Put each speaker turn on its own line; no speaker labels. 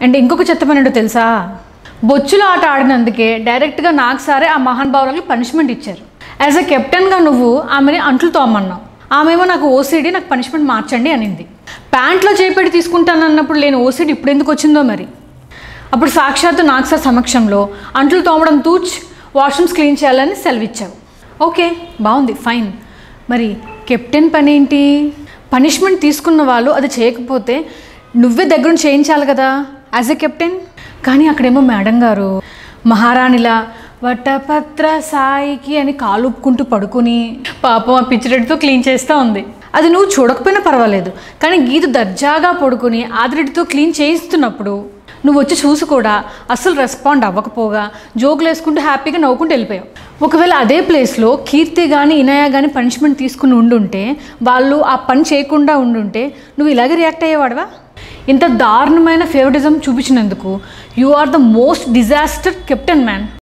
and ఇంకొక చెత్త పని ఏంటో తెలుసా బొచ్చులో ఆట ఆడినందుకే డైరెక్ట్గా నాకు సారే ఆ మహానుభావులకి పనిష్మెంట్ ఇచ్చారు యాజ్ ఎ కెప్టెన్గా నువ్వు ఆమెని అంట్లు తోమన్నావు ఆమెమో నాకు ఓసీడీ నాకు పనిష్మెంట్ మార్చండి అనింది ప్యాంట్లో చేపెట్టి తీసుకుంటాను అన్నప్పుడు లేని ఓసీడీ ఇప్పుడు ఎందుకు వచ్చిందో మరి అప్పుడు సాక్షాత్తు నాకు సార్ సమక్షంలో అంట్లు తోమడం తూచ్ వాష్రూమ్స్ క్లీన్ చేయాలని సెలవిచ్చావు ఓకే బాగుంది ఫైన్ మరి కెప్టెన్ పని ఏంటి పనిష్మెంట్ తీసుకున్న వాళ్ళు అది చేయకపోతే నువ్వే దగ్గర చేయించాలి కదా యాజ్ ఎ కెప్టెన్ కానీ అక్కడేమో మేడం గారు మహారాణిలా వటపత్ర సాయికి అని కాలుపుకుంటూ పడుకుని పాపం ఆ పిచ్చిరెడ్డితో క్లీన్ చేస్తూ ఉంది అది నువ్వు చూడకపోయినా పర్వాలేదు కానీ గీత దర్జాగా పడుకుని ఆదిరెడ్డితో క్లీన్ చేయిస్తున్నప్పుడు నువ్వు వచ్చి చూసి కూడా అస్సలు రెస్పాండ్ అవ్వకపోగా జోకులు వేసుకుంటూ హ్యాపీగా నవ్వుకుంటూ వెళ్ళిపోయావు ఒకవేళ అదే ప్లేస్లో కీర్తి కానీ ఇనయ కానీ పనిష్మెంట్ తీసుకుని ఉండుంటే వాళ్ళు ఆ పని చేయకుండా ఉండుంటే నువ్వు ఇలాగే రియాక్ట్ అయ్యేవాడవా ఇంత దారుణమైన ఫేవరిటిజం చూపించినందుకు you are the most disaster captain man